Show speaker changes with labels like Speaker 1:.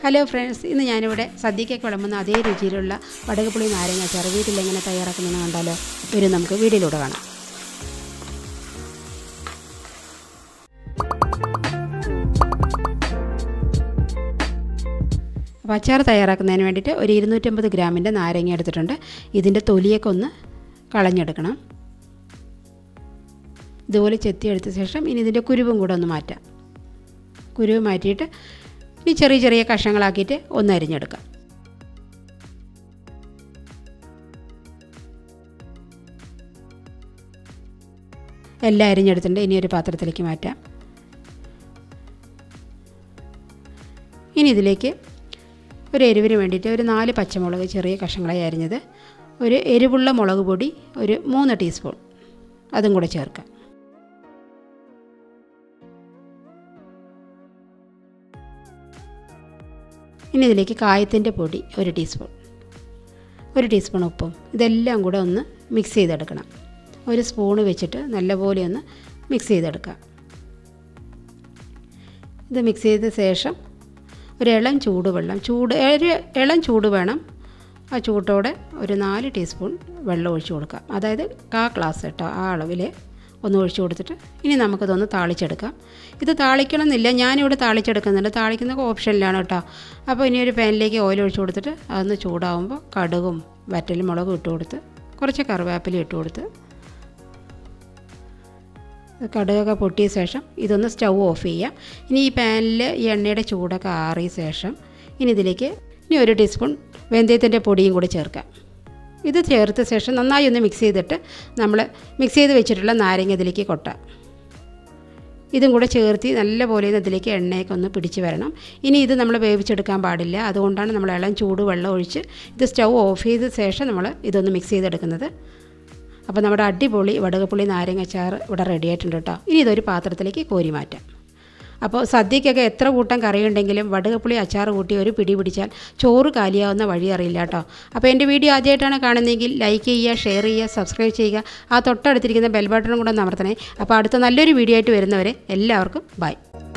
Speaker 1: hello friends ഇന്ന് ഞാനിവിടെ സദ്യക്കൊക്കെ വിളമ്പുന്ന അതേ രുചിയിലുള്ള വടകപ്പുളി നാരങ്ങ അച്ചാർ വീട്ടിൽ എങ്ങനെ തയ്യാറാക്കുന്നതെന്ന് കണ്ടാലോ വരും നമുക്ക് വീഡിയോയിലൂടെ കാണാം അപ്പോൾ അച്ചാർ തയ്യാറാക്കുന്നതിന് വേണ്ടിയിട്ട് ഒരു ഇരുന്നൂറ്റമ്പത് ഗ്രാമിൻ്റെ നാരങ്ങ എടുത്തിട്ടുണ്ട് ഇതിൻ്റെ തൊലിയൊക്കെ ഒന്ന് കളഞ്ഞെടുക്കണം ഇതുപോലെ ചെത്തിയെടുത്ത ശേഷം ഇനി ഇതിൻ്റെ കുരുവും കൂടെ ഒന്ന് മാറ്റാം കുരുവ് മാറ്റിയിട്ട് ഇനി ചെറിയ ചെറിയ കഷ്ണങ്ങളാക്കിയിട്ട് ഒന്ന് അരിഞ്ഞെടുക്കാം എല്ലാം അരിഞ്ഞെടുത്തിട്ടുണ്ട് ഇനി ഒരു പാത്രത്തിലേക്ക് മാറ്റാം ഇനി ഇതിലേക്ക് ഒരു എരിവിന് വേണ്ടിയിട്ട് ഒരു നാല് പച്ചമുളക് ചെറിയ കഷ്ണങ്ങളായി അരിഞ്ഞത് ഒരു എരിവുള്ള മുളക് പൊടി ഒരു മൂന്ന് ടീസ്പൂൺ അതും കൂടെ ചേർക്കാം ഇനി ഇതിലേക്ക് കായത്തിൻ്റെ പൊടി ഒരു ടീസ്പൂൺ ഒരു ടീസ്പൂൺ ഉപ്പും ഇതെല്ലാം കൂടെ ഒന്ന് മിക്സ് ചെയ്തെടുക്കണം ഒരു സ്പൂണ് വെച്ചിട്ട് നല്ലപോലെ ഒന്ന് മിക്സ് ചെയ്തെടുക്കാം ഇത് മിക്സ് ചെയ്ത ശേഷം ഒരു ഇളം ചൂടുവെള്ളം ചൂട് ഒരു ഇളം ചൂട് വേണം ആ ചൂട്ടോടെ ഒരു നാല് ടീസ്പൂൺ വെള്ളം ഒഴിച്ച് കൊടുക്കാം അതായത് കാ ഗ്ലാസ് കേട്ടോ ആ അളവിൽ ഒന്ന് ഒഴിച്ച് കൊടുത്തിട്ട് ഇനി നമുക്കിതൊന്ന് താളിച്ചെടുക്കാം ഇത് താളിക്കണം എന്നില്ല ഞാനിവിടെ താളിച്ചെടുക്കുന്നുണ്ട് താളിക്കുന്നതൊക്കെ ഓപ്ഷനിലാണ് കേട്ടോ അപ്പോൾ ഇനി ഒരു പാനിലേക്ക് ഓയിൽ ഒഴിച്ച് കൊടുത്തിട്ട് അതൊന്ന് ചൂടാവുമ്പോൾ കടുകും വറ്റലും മുളകും ഇട്ട് കൊടുത്ത് കുറച്ച് കറിവേപ്പില ഇട്ട് കൊടുത്ത് കടുകൊക്കെ പൊട്ടിയ ശേഷം ഇതൊന്ന് സ്റ്റൗ ഓഫ് ചെയ്യാം ഇനി ഈ പാനിൽ ഈ എണ്ണയുടെ ചൂടൊക്കെ ആറിയ ശേഷം ഇനി ഇതിലേക്ക് ഇനി ഒരു ടീസ്പൂൺ വെന്തയത്തിൻ്റെ പൊടിയും കൂടി ചേർക്കാം ഇത് ചേർത്ത ശേഷം നന്നായി ഒന്ന് മിക്സ് ചെയ്തിട്ട് നമ്മൾ മിക്സ് ചെയ്ത് വെച്ചിട്ടുള്ള നാരങ്ങ ഇതിലേക്ക് കൊട്ടാം ഇതും കൂടെ ചേർത്തി നല്ലപോലെ ഇതിലേക്ക് എണ്ണയൊക്കെ ഒന്ന് പിടിച്ച് വരണം ഇനി ഇത് നമ്മൾ വേവിച്ചെടുക്കാൻ പാടില്ല അതുകൊണ്ടാണ് നമ്മൾ ഇളം ചൂട് വെള്ളം ഒഴിച്ച് ഇത് സ്റ്റൗ ഓഫ് ചെയ്ത ശേഷം നമ്മൾ ഇതൊന്ന് മിക്സ് ചെയ്തെടുക്കുന്നത് അപ്പോൾ നമ്മുടെ അടിപൊളി വടകപ്പുളി നാരങ്ങച്ചാർ ഇവിടെ റെഡി ആയിട്ടുണ്ട് കേട്ടോ ഇനി ഇതൊരു പാത്രത്തിലേക്ക് കോരി മാറ്റാം അപ്പോൾ സദ്യക്കൊക്കെ എത്ര കൂട്ടം കറിയുണ്ടെങ്കിലും വടകപ്പുളി അച്ചാർ കൂട്ടി ഒരു പിടി പിടിച്ചാൽ ചോറ് കാലിയാവുന്ന വഴി അറിയില്ല കേട്ടോ അപ്പോൾ എൻ്റെ വീഡിയോ ആദ്യമായിട്ടാണ് കാണുന്നതെങ്കിൽ ലൈക്ക് ചെയ്യുക ഷെയർ ചെയ്യുക സബ്സ്ക്രൈബ് ചെയ്യുക ആ തൊട്ടടുത്തിരിക്കുന്ന ബെൽ ബട്ടണും കൂടെ ഒന്ന് അമർത്തണേ അപ്പോൾ അടുത്ത നല്ലൊരു വീഡിയോ ആയിട്ട് വരുന്നവരെ എല്ലാവർക്കും ബൈ